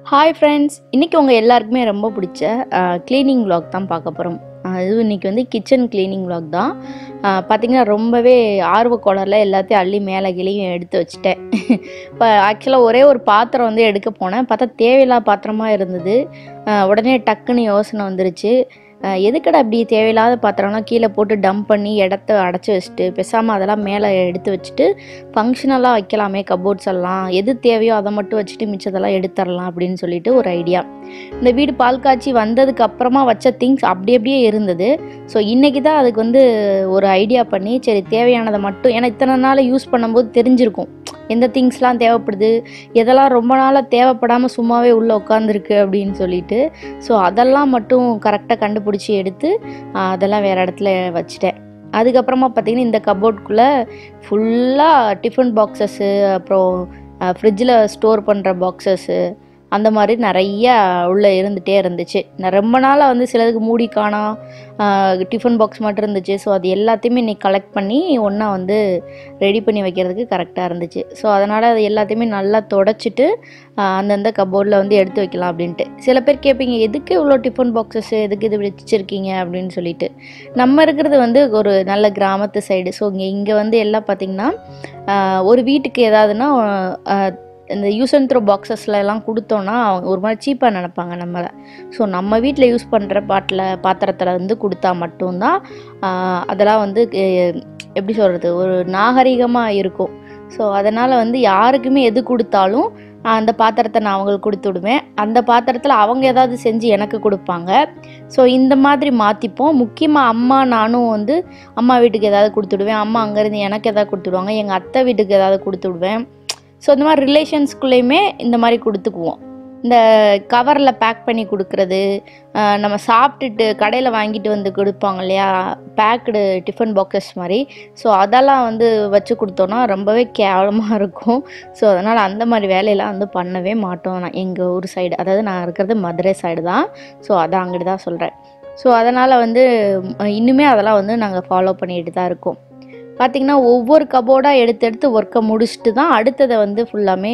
hi friends இன்றைக்கி உங்கள் எல்லாருக்குமே ரொம்ப பிடிச்ச க்ளீனிங் vlog தான் பார்க்க போகிறோம் இது இன்றைக்கி வந்து கிச்சன் க்ளீனிங் vlog தான் பார்த்திங்கன்னா ரொம்பவே ஆர்வ கோளரில் எல்லாத்தையும் அள்ளி மேலே கிளியும் எடுத்து வச்சுட்டேன் இப்போ ஆக்சுவலாக ஒரே ஒரு பாத்திரம் வந்து எடுக்க போனேன் பார்த்தா தேவையில்லாத பாத்திரமா இருந்தது அஹ் உடனே டக்குன்னு யோசனை வந்துருச்சு அஹ் எதுக்குடா இப்படி தேவையில்லாத பாத்திரம்லாம் கீழே போட்டு டம்ப் பண்ணி இடத்த அடைச்சி வச்சுட்டு பேசாமல் அதெல்லாம் மேலே எடுத்து வச்சுட்டு ஃபங்க்ஷனலாக வைக்கலாமே கபோர்ட்ஸ் எல்லாம் எது தேவையோ அதை மட்டும் வச்சுட்டு மிச்சதெல்லாம் எடுத்துடலாம் அப்படின்னு சொல்லிட்டு ஒரு ஐடியா இந்த வீடு பால் காய்ச்சி வந்ததுக்கு அப்புறமா வச்ச திங்ஸ் அப்படி அப்படியே இருந்தது ஸோ இன்றைக்கி தான் அதுக்கு வந்து ஒரு ஐடியா பண்ணி சரி தேவையானதை மட்டும் ஏன்னா இத்தனை நாள் யூஸ் பண்ணும்போது தெரிஞ்சிருக்கும் எந்த திங்ஸ்லாம் தேவைப்படுது எதெல்லாம் ரொம்ப நாளாக தேவைப்படாமல் சும்மாவே உள்ளே உட்காந்துருக்கு அப்படின்னு சொல்லிட்டு ஸோ அதெல்லாம் மட்டும் கரெக்டாக கண்டுபிடிச்சி எடுத்து ஆஹ், அதெல்லாம் வேறு இடத்துல வச்சுட்டேன் அதுக்கப்புறமா பார்த்தீங்கன்னா இந்த கபோர்ட்குள்ளே ஃபுல்லாக டிஃபன் பாக்ஸஸ்ஸு அப்புறம் ஃப்ரிட்ஜில் ஸ்டோர் பண்ணுற பாக்ஸஸ்ஸு அந்த மாதிரி நிறைய உள்ளே இருந்துகிட்டே இருந்துச்சு நான் ரொம்ப நாளாக வந்து சிலதுக்கு மூடி காணோம் டிஃபன் பாக்ஸ் மட்டும் இருந்துச்சு ஸோ அது எல்லாத்தையுமே இன்னைக்கு கலெக்ட் பண்ணி ஒன்றா வந்து ரெடி பண்ணி வைக்கிறதுக்கு கரெக்டாக இருந்துச்சு ஸோ அதனால் அது எல்லாத்தையுமே நல்லா தொடச்சிட்டு ஆஹ், அந்தந்த கபோர்டில் வந்து எடுத்து வைக்கலாம் அப்படின்ட்டு சில பேர் கேட்பீங்க எதுக்கு இவ்வளோ டிஃபன் பாக்ஸஸ் எதுக்கு இது வச்சிருக்கீங்க அப்படின்னு சொல்லிட்டு நம்ம இருக்கிறது வந்து ஒரு நல்ல கிராமத்து சைடு ஸோ இங்கே இங்கே வந்து எல்லாம் பார்த்திங்கன்னா ஆஹ், ஒரு வீட்டுக்கு ஏதாவதுன்னா ஆஹ், இந்த யூஸ் அண்ட் த்ரோ பாக்ஸஸ்ல எல்லாம் கொடுத்தோன்னா அவங்க ஒரு மாதிரி சீப்பாக நினைப்பாங்க நம்மளை ஸோ நம்ம வீட்டில் யூஸ் பண்ணுற பாட்டில் பாத்திரத்தில் வந்து கொடுத்தா மட்டும்தான் ஆஹ், அதெல்லாம் வந்து அஹ், எப்படி சொல்கிறது ஒரு நாகரிகமாக இருக்கும் ஸோ அதனால் வந்து யாருக்குமே எது கொடுத்தாலும் ஆஹ், அந்த பாத்திரத்தை நான் அவங்களுக்கு கொடுத்து விடுவேன் அந்த பாத்திரத்தில் அவங்க ஏதாவது செஞ்சு எனக்கு கொடுப்பாங்க ஸோ இந்த மாதிரி மாற்றிப்போம் முக்கியமாக அம்மா நானும் வந்து அம்மா வீட்டுக்கு ஏதாவது கொடுத்துடுவேன் அம்மா அங்கேருந்து எனக்கு ஏதாவது கொடுத்துடுவாங்க எங்கள் அத்தை வீட்டுக்கு ஏதாவது கொடுத்து விடுவேன் ஸோ இந்த மாதிரி ரிலேஷன்ஸ்குள்ளேயுமே இந்த மாதிரி கொடுத்துக்குவோம் இந்த கவரில் பேக் பண்ணி கொடுக்கறது ஆஹ் நம்ம சாப்பிட்டுட்டு கடையில் வாங்கிட்டு வந்து கொடுப்பாங்க இல்லையா பேக்குடு டிஃபன் பாக்ஸஸ் மாதிரி ஸோ அதெல்லாம் வந்து வச்சு கொடுத்தோன்னா ரொம்பவே கேவலமாக இருக்கும் ஸோ அதனால் அந்த மாதிரி வேலையெல்லாம் வந்து பண்ணவே மாட்டோம் நான் எங்கள் ஊர் சைடு அதாவது நான் இருக்கிறது மதுரை சைடு தான் ஸோ அதான் அங்கிட்டு தான் சொல்கிறேன் ஸோ அதனால் வந்து ம், இன்னுமே அதெல்லாம் வந்து நாங்கள் ஃபாலோ பண்ணிட்டு தான் இருக்கோம் பார்த்திங்கன்னா ஒவ்வொரு கபோர்டாக எடுத்து எடுத்து ஒர்க்கை முடிச்சுட்டு தான் அடுத்ததை வந்து ஃபுல்லாமே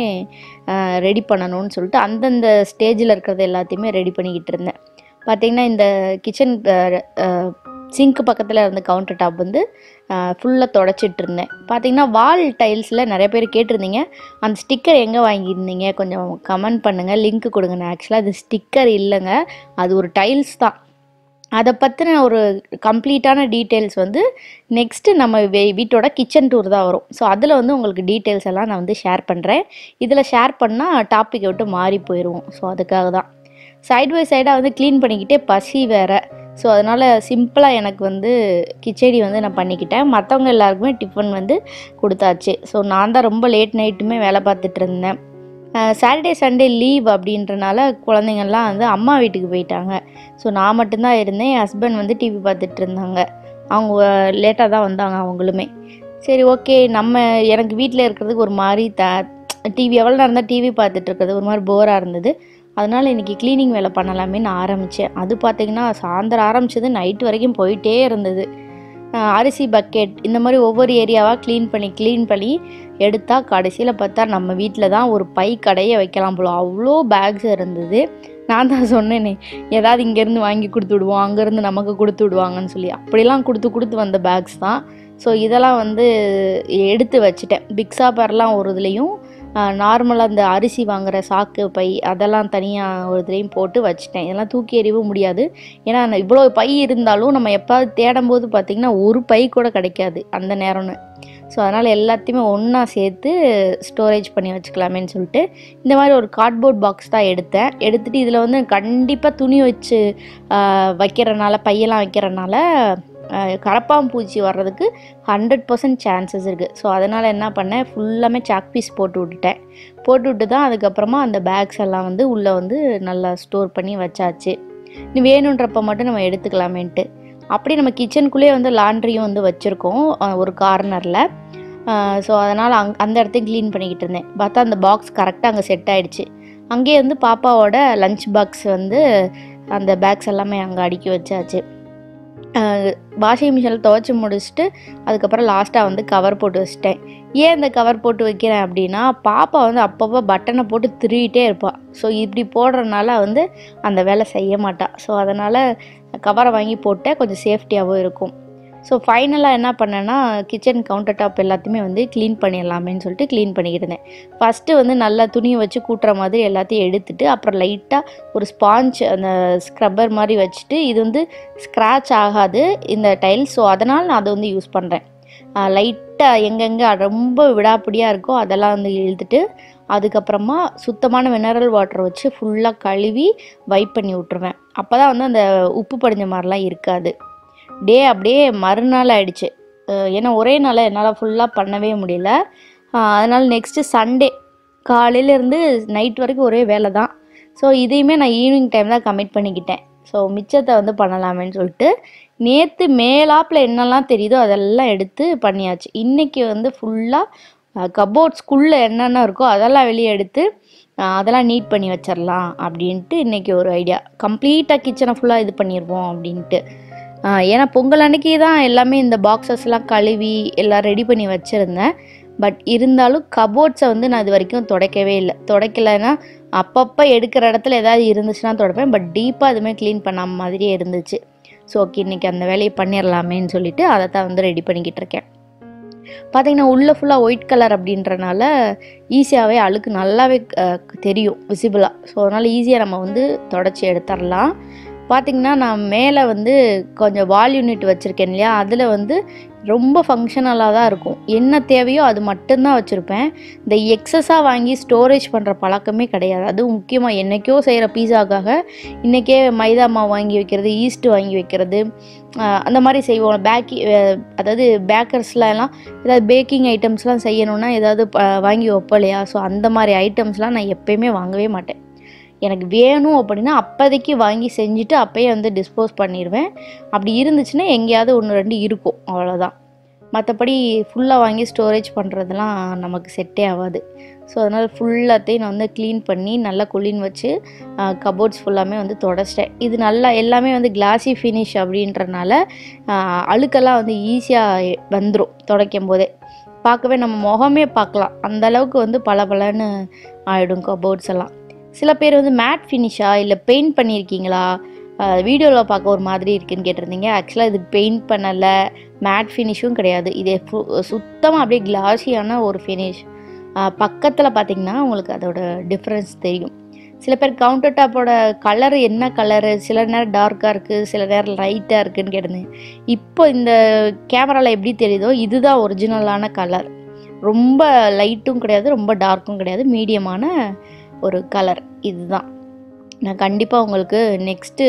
ரெடி பண்ணணும்னு சொல்லிட்டு அந்தந்த ஸ்டேஜில் இருக்கிறது எல்லாத்தையுமே ரெடி பண்ணிக்கிட்டு இருந்தேன் பார்த்திங்கன்னா இந்த கிச்சன் சிங்க் பக்கத்தில் இருந்த கவுண்டர் டாப் வந்து ஃபுல்லாக தொடச்சிட்டு இருந்தேன் பார்த்தீங்கன்னா வால் டைல்ஸில் நிறைய பேர் கேட்டிருந்தீங்க அந்த ஸ்டிக்கர் எங்கே வாங்கியிருந்தீங்க கொஞ்சம் கமெண்ட் பண்ணுங்கள் லிங்க் கொடுங்க நான் ஆக்சுவலாக அது ஸ்டிக்கர் இல்லைங்க அது ஒரு டைல்ஸ் தான் அதை பற்றின ஒரு கம்ப்ளீட்டான டீட்டெயில்ஸ் வந்து நெக்ஸ்ட்டு நம்ம வே- வீட்டோட கிச்சன் டூர் தான் வரும் ஸோ அதில் வந்து உங்களுக்கு டீட்டெயில்ஸ் எல்லாம் நான் வந்து ஷேர் பண்ணுறேன் இதில் ஷேர் பண்ணால் டாப்பிக்கை விட்டு மாறி போயிடுவோம் ஸோ அதுக்காக தான் சைடு பை சைடாக வந்து க்ளீன் பண்ணிக்கிட்டே பசி வேறு ஸோ அதனால் சிம்பிளாக எனக்கு வந்து கிச்சடி வந்து நான் பண்ணிக்கிட்டேன் மற்றவங்க எல்லாருக்குமே டிஃபன் வந்து கொடுத்தாச்சு ஸோ நான் தான் ரொம்ப லேட் நைட்டுமே வேலை பார்த்துட்டு இருந்தேன் சாட்டர்டே சண்டே லீவ் அப்படின்றனால குழந்தைங்கள்லாம் வந்து அம்மா வீட்டுக்கு போயிட்டாங்க ஸோ நான் மட்டும்தான் இருந்தேன் என் ஹஸ்பண்ட் வந்து டிவி பார்த்துட்டு இருந்தாங்க அவங்க லேட்டாக தான் வந்தாங்க அவங்களுமே சரி ஓகே நம்ம எனக்கு வீட்டில் இருக்கிறதுக்கு ஒரு மாதிரி த டிவி எவ்வளோ நேரம் தான் டிவி பார்த்துட்டு இருக்கிறது ஒரு மாதிரி போராக இருந்தது அதனால் இன்றைக்கி க்ளீனிங் வேலை பண்ணலாமேன்னு ஆரம்பித்தேன் அது பார்த்திங்கன்னா சாயந்தரம் ஆரம்பிச்சது நைட் வரைக்கும் போயிட்டே இருந்தது அஹ் அரிசி பக்கெட் இந்த மாதிரி ஒவ்வொரு ஏரியாவாக க்ளீன் பண்ணி க்ளீன் பண்ணி எடுத்தால் கடைசியில் பார்த்தா நம்ம வீட்டில் தான் ஒரு பை கடையை வைக்கலாம் போல அவ்வளோ பேக்ஸ் இருந்தது நான் தான் சொன்னேனே ஏதாவது இங்கேருந்து வாங்கி கொடுத்து விடுவோம் அங்கேருந்து நமக்கு கொடுத்து விடுவாங்கன்னு சொல்லி அப்படிலாம் கொடுத்து கொடுத்து வந்த பேக்ஸ் தான் ஸோ இதெல்லாம் வந்து எடுத்து வச்சுட்டேன் பிக் சாப்பர்லாம் ஒரு இதுலேயும் நார்மலாக இந்த அரிசி வாங்குற சாக்கு பை அதெல்லாம் தனியாக ஒரு இதுலேயும் போட்டு வச்சுட்டேன் இதெல்லாம் தூக்கி எறியவும் முடியாது ஏன்னா நான் இவ்வளோ பை இருந்தாலும் நம்ம எப்பாவது தேடும் போது பார்த்திங்கன்னா ஒரு பை கூட கிடைக்காது அந்த நேரம்னு ஸோ அதனால் எல்லாத்தையுமே ஒன்றா சேர்த்து ஸ்டோரேஜ் பண்ணி வச்சுக்கலாமேன்னு சொல்லிட்டு இந்த மாதிரி ஒரு கார்ட்போர்ட் பாக்ஸ் தான் எடுத்தேன் எடுத்துகிட்டு இதில் வந்து கண்டிப்பாக துணி வச்சு ஆஹ், வைக்கிறனால பையெல்லாம் வைக்கிறனால ஆஹ், கரப்பாம்பூச்சி வர்றதுக்கு ஹண்ட்ரட் பர்சன்ட் சான்சஸ் இருக்குது ஸோ அதனால் என்ன பண்ணேன் ஃபுல்லாமே சாக் பீஸ் போட்டு விட்டுட்டேன் போட்டு விட்டு தான் அதுக்கப்புறமா அந்த பேக்ஸ் எல்லாம் வந்து உள்ளே வந்து நல்லா ஸ்டோர் பண்ணி வச்சாச்சு நீ வேணுன்றப்ப மட்டும் நம்ம எடுத்துக்கலாமேன்ட்டு அப்படி நம்ம கிச்சனுக்குள்ளேயே வந்து லாண்ட்ரியும் வந்து வச்சுருக்கோம் ஒரு கார்னரில் ஸோ அதனால் அங் அந்த இடத்தையும் க்ளீன் பண்ணிக்கிட்டு இருந்தேன் பார்த்தா அந்த பாக்ஸ் கரெக்டாக அங்கே செட் ஆயிடுச்சு அங்கேயே வந்து பாப்பாவோட லஞ்ச் பாக்ஸ் வந்து அந்த பேக்ஸ் எல்லாமே அங்கே அடுக்கி வச்சாச்சு வாஷிங் மிஷினில் துவைச்சி முடிச்சுட்டு அதுக்கப்புறம் லாஸ்ட்டாக வந்து கவர் போட்டு வச்சிட்டேன் ஏன் இந்த கவர் போட்டு வைக்கிறேன் அப்படின்னா பாப்பா வந்து அப்பப்போ பட்டனை போட்டு திருவிட்டே இருப்பாள் ஸோ இப்படி போடுறதுனால வந்து அந்த வேலை செய்ய மாட்டாள் ஸோ அதனால் கவரை வாங்கி போட்டேன் கொஞ்சம் சேஃப்டியாகவும் இருக்கும் ஸோ ஃபைனலாக என்ன பண்ணேன்னா கிச்சன் கவுண்டர் டாப் எல்லாத்தையுமே வந்து க்ளீன் பண்ணிடலாமேன்னு சொல்லிட்டு க்ளீன் பண்ணிக்கிட்டு இருந்தேன் ஃபஸ்ட்டு வந்து நல்லா துணியை வச்சு கூட்டுற மாதிரி எல்லாத்தையும் எடுத்துட்டு அப்புறம் லைட்டாக ஒரு ஸ்பாஞ்ச் அந்த ஸ்க்ரப்பர் மாதிரி வச்சுட்டு இது வந்து ஸ்க்ராட்ச் ஆகாது இந்த டைல்ஸ் ஸோ அதனால் நான் அதை வந்து யூஸ் பண்ணுறேன் லைட்டாக எங்கெங்கே ரொம்ப விடாப்பிடியாக இருக்கோ அதெல்லாம் வந்து இழுத்துட்டு அதுக்கப்புறமா சுத்தமான மினரல் வாட்டர் வச்சு ஃபுல்லாக கழுவி வைப் பண்ணி விட்ருவேன் அப்போ தான் வந்து அந்த உப்பு படிஞ்ச மாதிரிலாம் இருக்காது டே அப்படியே மறுநாள் ஆயிடுச்சு அஹ் ஏன்னா ஒரே நாளில் என்னால் ஃபுல்லாக பண்ணவே முடியல அஹ் அதனால நெக்ஸ்ட்டு சண்டே காலையிலேருந்து நைட் வரைக்கும் ஒரே வேலை தான் ஸோ இதையுமே நான் ஈவினிங் டைம் தான் கமிட் பண்ணிக்கிட்டேன் ஸோ மிச்சத்தை வந்து பண்ணலாமேன்னு சொல்லிட்டு நேற்று மேலாப்பில் என்னெல்லாம் தெரியுதோ அதெல்லாம் எடுத்து பண்ணியாச்சு இன்றைக்கி வந்து ஃபுல்லாக கபோர்ட்ஸ்குள்ளே என்னென்ன இருக்கோ அதெல்லாம் வெளியே எடுத்து அஹ் அதெல்லாம் நீட் பண்ணி வச்சிடலாம் அப்படின்ட்டு இன்றைக்கி ஒரு ஐடியா கம்ப்ளீட்டாக கிச்சனை ஃபுல்லாக இது பண்ணிடுவோம் அப்படின்ட்டு ஆஹ் ஏன்னா பொங்கல் அன்னைக்கு தான் எல்லாமே இந்த பாக்ஸஸ்லாம் கழுவி எல்லாம் ரெடி பண்ணி வச்சுருந்தேன் பட் இருந்தாலும் கபோர்ட்ஸை வந்து நான் இது வரைக்கும் துடைக்கவே இல்லை துடைக்கலைன்னா அப்பப்போ எடுக்கிற இடத்துல ஏதாவது இருந்துச்சுன்னா துடைப்பேன் பட் டீப்பாக எதுவுமே க்ளீன் பண்ணாம மாதிரியே இருந்துச்சு ஸோ ஓகே இன்றைக்கி அந்த வேலையை பண்ணிடலாமேன்னு சொல்லிட்டு அதை தான் வந்து ரெடி பண்ணிக்கிட்டு இருக்கேன் பார்த்தீங்கன்னா உள்ளே ஃபுல்லாக ஒயிட் கலர் அப்படின்றனால ஈஸியாகவே அழுக்கு நல்லாவே அஹ், தெரியும் விசிபிளாக ஸோ அதனால் ஈஸியாக நம்ம வந்து தொடச்சி எடுத்துடலாம் பார்த்திங்கன்னா நான் மேலே வந்து கொஞ்சம் வால் யூனிட் வச்சுருக்கேன் இல்லையா அதில் வந்து ரொம்ப ஃபங்க்ஷனலாக தான் இருக்கும் என்ன தேவையோ அது மட்டும்தான் வச்சுருப்பேன் இந்த எக்ஸஸாக வாங்கி ஸ்டோரேஜ் பண்ணுற பழக்கமே கிடையாது அதுவும் முக்கியமாக என்றைக்கோ செய்கிற பீஸாக்காக இன்றைக்கே மைதா மாவு வாங்கி வைக்கிறது ஈஸ்ட் வாங்கி வைக்கிறது ஆஹ் அந்த மாதிரி செய்வோம் பேக்கி அதாவது பேக்கர்ஸ்லாம் ஏதாவது பேக்கிங் ஐட்டம்ஸ்லாம் செய்யணும்னா ஏதாவது ப- வாங்கி வைப்போம் இல்லையா ஸோ அந்த மாதிரி ஐட்டம்ஸ்லாம் நான் எப்பயுமே வாங்கவே மாட்டேன் எனக்கு வேணும் அப்படின்னா அப்போதைக்கு வாங்கி செஞ்சுட்டு அப்பயே வந்து டிஸ்போஸ் பண்ணிடுவேன் அப்படி இருந்துச்சுன்னா எங்கேயாவது ஒன்று ரெண்டு இருக்கும் அவ்வளோதான் மற்றபடி ஃபுல்லாக வாங்கி ஸ்டோரேஜ் பண்ணுறதுலாம் நமக்கு செட்டே ஆகாது ஸோ அதனால் ஃபுல்லாத்தையும் நான் வந்து க்ளீன் பண்ணி நல்லா குளின் வச்சு கபோர்ட்ஸ் ஃபுல்லாமே வந்து தொடச்சிட்டேன் இது நல்லா எல்லாமே வந்து கிளாசி ஃபினிஷ் அப்படின்றனால ஆஹ், அழுக்கெல்லாம் வந்து ஈஸியாக வந்துடும் துடைக்கும் போதே பார்க்கவே நம்ம முகமே பார்க்கலாம் அந்த அளவுக்கு வந்து பளபளன்னு ஆகிடும் கபோர்ட்ஸ் எல்லாம் சில பேர் வந்து மேட் ஃபினிஷா இல்லை பெயிண்ட் பண்ணியிருக்கீங்களா வீடியோவில் பார்க்க ஒரு மாதிரி இருக்குன்னு கேட்டிருந்தீங்க ஆக்சுவலாக இது பெயிண்ட் பண்ணலை மேட் ஃபினிஷும் கிடையாது இது சுத்தமாக அப்படியே கிளாஸியான ஒரு ஃபினிஷ் பக்கத்தில் பார்த்தீங்கன்னா உங்களுக்கு அதோட டிஃப்ரென்ஸ் தெரியும் சில பேர் கவுண்டர் டாப்போட கலர் என்ன கலரு சில நேரம் டார்க்காக இருக்குது சில நேரம் லைட்டாக இருக்குன்னு கேட்டிருந்தேன் இப்போ இந்த கேமராவில் எப்படி தெரியுதோ இதுதான் ஒரிஜினலான கலர் ரொம்ப லைட்டும் கிடையாது ரொம்ப டார்க்கும் கிடையாது மீடியமான ஒரு கலர் இதுதான் நான் கண்டிப்பாக உங்களுக்கு நெக்ஸ்ட்டு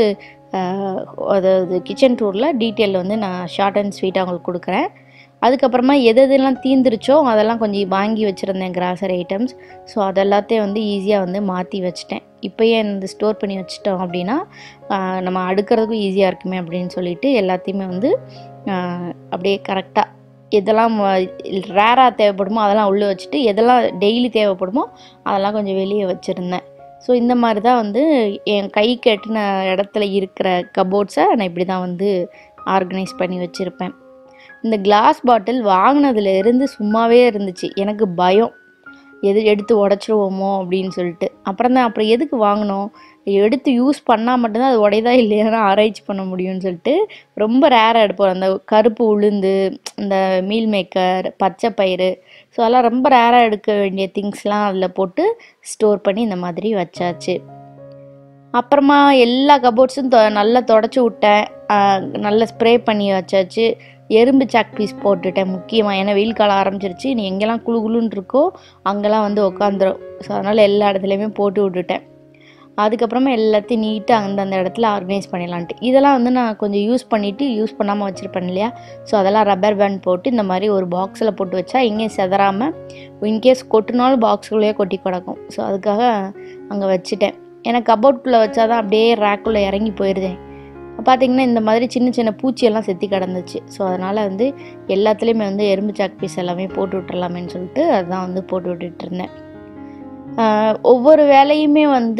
அதாவது கிச்சன் டூரில் டீட்டெயில் வந்து நான் ஷார்ட் அண்ட் ஸ்வீட்டாக உங்களுக்கு கொடுக்குறேன் அதுக்கப்புறமா எது எதெல்லாம் தீந்துருச்சோ அதெல்லாம் கொஞ்சம் வாங்கி வச்சுருந்தேன் கிராசரி ஐட்டம்ஸ் ஸோ அதெல்லாத்தையும் வந்து ஈஸியாக வந்து மாற்றி வச்சுட்டேன் இப்போயே இந்த ஸ்டோர் பண்ணி வச்சுட்டோம் அப்படின்னா ஆஹ் நம்ம அடுக்கிறதுக்கும் ஈஸியாக இருக்குமே அப்படின்னு சொல்லிட்டு எல்லாத்தையுமே வந்து ஆஹ் அப்படியே கரெக்டாக எதெல்லாம் ரேராக தேவைப்படுமோ அதெல்லாம் உள்ளே வச்சுட்டு எதெல்லாம் டெய்லி தேவைப்படுமோ அதெல்லாம் கொஞ்சம் வெளியே வச்சுருந்தேன் ஸோ இந்த மாதிரி தான் வந்து என் கை கட்டின இடத்துல இருக்கிற கபோர்ட்ஸை நான் இப்படி தான் வந்து ஆர்கனைஸ் பண்ணி வச்சுருப்பேன் இந்த கிளாஸ் பாட்டில் வாங்கினதுல இருந்து சும்மாவே இருந்துச்சு எனக்கு பயம் எது எடுத்து உடச்சிருவோமோ அப்படின்னு சொல்லிட்டு அப்புறம் தான் அப்புறம் எதுக்கு வாங்கினோம் எடுத்து யூஸ் பண்ணால் மட்டும்தான் அது உடையதா இல்லையான்னு ஆராய்ச்சி பண்ண முடியும்னு சொல்லிட்டு ரொம்ப ரேராக எடுப்போம் அந்த கருப்பு உளுந்து இந்த மீல் மேக்கர் பச்சை பயிறு ஸோ அதெல்லாம் ரொம்ப ரேராக எடுக்க வேண்டிய திங்ஸ்லாம் அதில் போட்டு ஸ்டோர் பண்ணி இந்த மாதிரி வச்சாச்சு அப்புறமா எல்லா கபோர்ட்ஸும் தொ நல்லா தொடச்சி விட்டேன் ஆஹ் நல்லா ஸ்ப்ரே பண்ணி வச்சாச்சு எறும்பு சாக் பீஸ் போட்டுட்டேன் முக்கியமாக ஏன்னா வெயில் காலம் ஆரம்பிச்சிருச்சு நீ எங்கெல்லாம் குளு குளுன்னு இருக்கோ அங்கெல்லாம் வந்து உட்காந்துரும் ஸோ அதனால் எல்லா இடத்துலையுமே போட்டு விட்டுட்டேன் அதுக்கப்புறமா எல்லாத்தையும் நீட்டாக அந்தந்த இடத்துல ஆர்கனைஸ் பண்ணிடலான்ட்டு இதெல்லாம் வந்து நான் கொஞ்சம் யூஸ் பண்ணிவிட்டு யூஸ் பண்ணாமல் வச்சுருப்பேன் இல்லையா ஸோ அதெல்லாம் ரப்பர் பேண்ட் போட்டு இந்த மாதிரி ஒரு பாக்ஸில் போட்டு வச்சா எங்கேயும் செதறாமல் இன்கேஸ் கொட்டினாலும் பாக்ஸுக்குள்ளேயே கொட்டி கிடக்கும் ஸோ அதுக்காக அங்கே வச்சுட்டேன் ஏன்னா கபோர்ட்குள்ளே வச்சா தான் அப்படியே ரேக்குள்ளே இறங்கி போயிடுதேன் பார்த்தீங்கன்னா இந்த மாதிரி சின்ன சின்ன பூச்சியெல்லாம் செத்தி கிடந்துச்சு ஸோ அதனால் வந்து எல்லாத்துலேயுமே வந்து எறும்பு சாக் பீஸ் எல்லாமே போட்டு விட்டுறலாமேன்னு சொல்லிட்டு அதுதான் வந்து போட்டு விட்டுட்டு இருந்தேன் ஆஹ் ஒவ்வொரு வேலையுமே வந்து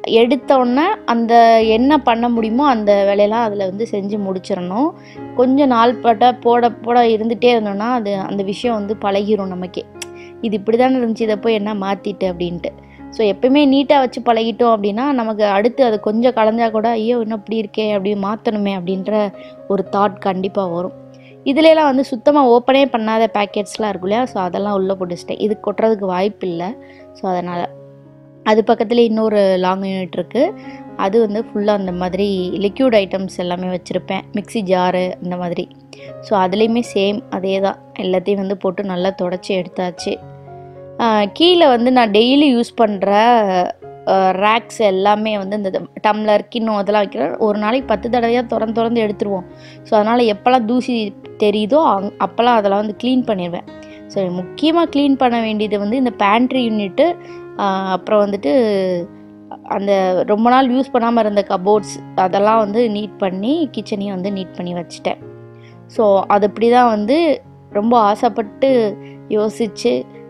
எடுத்தோடனே அந்த என்ன பண்ண முடியுமோ அந்த வேலையெல்லாம் அதில் வந்து செஞ்சு முடிச்சிடணும் கொஞ்சம் நாள் பட்ட போட போட இருந்துகிட்டே இருந்தோம்னா அது அந்த விஷயம் வந்து பழகிரும் நமக்கே இது இப்படி தானே இருந்துச்சு இதை போய் என்ன மாற்றிட்டு அப்படின்ட்டு ஸோ எப்பயுமே நீட்டாக வச்சு பழகிட்டோம் அப்படின்னா நமக்கு அடுத்து அது கொஞ்சம் கலந்தா கூட ஐயோ இன்னும் இப்படி இருக்கே அப்படி மாற்றணுமே அப்படின்ற ஒரு தாட் கண்டிப்பாக வரும் இதுலலாம் வந்து சுத்தமாக ஓப்பனே பண்ணாத பேக்கெட்ஸ்லாம் இருக்கும் இல்லையா ஸோ அதெல்லாம் உள்ளே போட்டுச்சிட்டேன் இது கொட்டுறதுக்கு வாய்ப்பு இல்லை ஸோ அதனால் அது பக்கத்தில் இன்னொரு லாங் யூனிட் இருக்குது அது வந்து ஃபுல்லாக அந்த மாதிரி லிக்யூட் ஐட்டம்ஸ் எல்லாமே வச்சுருப்பேன் மிக்ஸி ஜாரு அந்த மாதிரி ஸோ அதுலேயுமே சேம் அதே தான் எல்லாத்தையும் வந்து போட்டு நல்லா தொடச்சி எடுத்தாச்சு ஆஹ் கீழே வந்து நான் டெய்லி யூஸ் பண்ணுற ரேக்ஸ் எல்லாமே வந்து இந்த டம்ளர் கிண்ணம் அதெல்லாம் வைக்கிறேன் ஒரு நாளைக்கு பத்து தடவையாக திறந்து திறந்து எடுத்துருவோம் ஸோ அதனால் எப்போல்லாம் தூசி தெரியுதோ அங் அப்போல்லாம் அதெல்லாம் வந்து க்ளீன் பண்ணிடுவேன் ஸோ முக்கியமாக க்ளீன் பண்ண வேண்டியது வந்து இந்த பேண்ட்ரி யூனிட்டு அப்புறம் வந்துட்டு அந்த ரொம்ப நாள் யூஸ் பண்ணாமல் இருந்த கபோர்ட்ஸ் அதெல்லாம் வந்து நீட் பண்ணி கிச்சனையும் வந்து நீட் பண்ணி வச்சுட்டேன் ஸோ அது இப்படி தான் வந்து ரொம்ப ஆசைப்பட்டு யோசித்து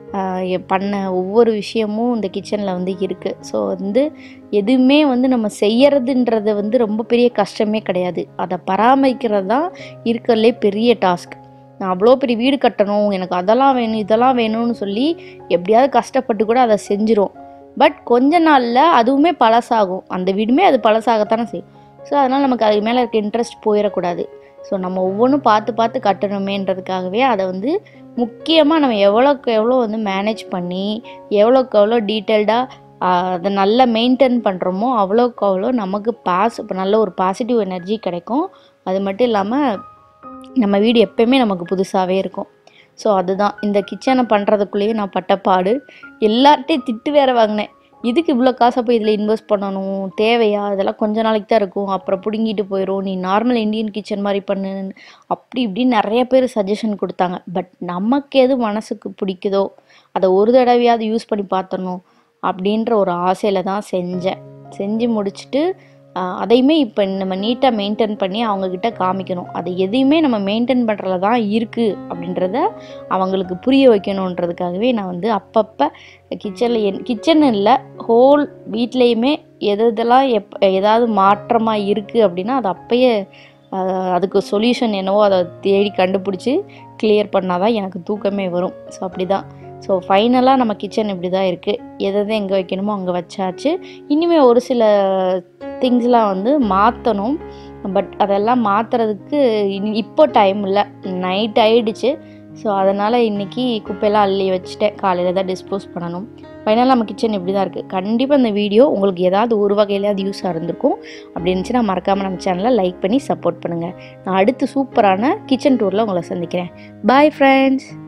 பண்ண ஒவ்வொரு விஷயமும் இந்த கிச்சனில் வந்து இருக்குது ஸோ வந்து எதுவுமே வந்து நம்ம செய்யறதுன்றது வந்து ரொம்ப பெரிய கஷ்டமே கிடையாது அதை பராமரிக்கிறது தான் இருக்கிறதுலே பெரிய டாஸ்க் நான் அவ்வளோ பெரிய வீடு கட்டணும் எனக்கு அதெல்லாம் வேணும் இதெல்லாம் வேணும்னு சொல்லி எப்படியாவது கஷ்டப்பட்டு கூட அதை செஞ்சிரும் பட் கொஞ்ச நாளில் அதுவுமே பழசாகும் அந்த வீடுமே அது பழசாகத்தானே செய்யும் ஸோ அதனால் நமக்கு அதுக்கு மேலே இருக்க இன்ட்ரெஸ்ட் போயிடக்கூடாது ஸோ நம்ம ஒவ்வொன்றும் பார்த்து பார்த்து கட்டணுமேன்றதுக்காகவே அதை வந்து முக்கியமாக நம்ம எவ்வளோக்கு எவ்வளோ வந்து மேனேஜ் பண்ணி எவ்வளோக்கு எவ்வளோ டீட்டெயில்டாக அதை நல்லா மெயின்டைன் பண்ணுறோமோ அவ்வளோக்கு அவ்வளோ நமக்கு பாஸ் இப்போ நல்ல ஒரு பாசிட்டிவ் எனர்ஜி கிடைக்கும் அது மட்டும் இல்லாமல் நம்ம வீடு எப்பயுமே நமக்கு புதுசாகவே இருக்கும் ஸோ அதுதான் இந்த கிச்சனை பண்ணுறதுக்குள்ளேயே நான் பட்ட பாடு எல்லார்ட்டையும் திட்டு வேற வாங்கினேன் இதுக்கு இவ்வளோ காசை போய் இதில் இன்வெஸ்ட் பண்ணணும் தேவையா இதெல்லாம் கொஞ்ச நாளைக்கு தான் இருக்கும் அப்புறம் பிடுங்கிட்டு போயிடும் நீ நார்மல் இந்தியன் கிச்சன் மாதிரி பண்ணு அப்படி இப்படின்னு நிறைய பேர் சஜஷன் கொடுத்தாங்க பட் நமக்கு எது மனசுக்கு பிடிக்குதோ அதை ஒரு தடவையாவது யூஸ் பண்ணி பார்த்தணும் அப்படின்ற ஒரு ஆசையில் தான் செஞ்சேன் செஞ்சு முடிச்சுட்டு ஆஹ், அதையுமே இப்போ நம்ம நீட்டாக மெயின்டைன் பண்ணி அவங்கக்கிட்ட காமிக்கணும் அதை எதையுமே நம்ம மெயின்டைன் பண்ணுறதுல தான் இருக்குது அப்படின்றத அவங்களுக்கு புரிய வைக்கணுன்றதுக்காகவே நான் வந்து அப்பப்போ கிச்சனில் என் கிச்சன் இல்லை ஹோல் வீட்லேயுமே எது இதெல்லாம் எப் ஏதாவது மாற்றமாக இருக்குது அப்படின்னா அது அப்பயே ஆஹ், அதுக்கு சொல்யூஷன் என்னவோ அதை தேடி கண்டுபிடிச்சி கிளியர் பண்ணால் தான் எனக்கு தூக்கமே வரும் ஸோ அப்படி தான் ஸோ ஃபைனலாக நம்ம கிச்சன் இப்படி தான் இருக்குது எதை எதை எங்கே வைக்கணுமோ அங்கே வச்சாச்சு இனிமேல் ஒரு சில திங்ஸ்லாம் வந்து மாற்றணும் பட் அதெல்லாம் மாற்றுறதுக்கு இனி இப்போ டைம் இல்லை நைட் ஆயிடுச்சு ஸோ அதனால் இன்றைக்கி குப்பையெல்லாம் அள்ளி வச்சுட்டேன் காலையில் தான் டிஸ்போஸ் பண்ணணும் ஃபைனலாக நம்ம கிச்சன் இப்படி தான் இருக்குது கண்டிப்பாக இந்த வீடியோ உங்களுக்கு ஏதாவது ஒரு வகையிலாவது யூஸாக இருந்திருக்கும் அப்படி இருந்துச்சுன்னா மறக்காமல் நம்ம சேனலை லைக் பண்ணி சப்போர்ட் பண்ணுங்கள் நான் அடுத்து சூப்பரான கிச்சன் டூரில் உங்களை சந்திக்கிறேன் பாய் ஃப்ரெண்ட்ஸ்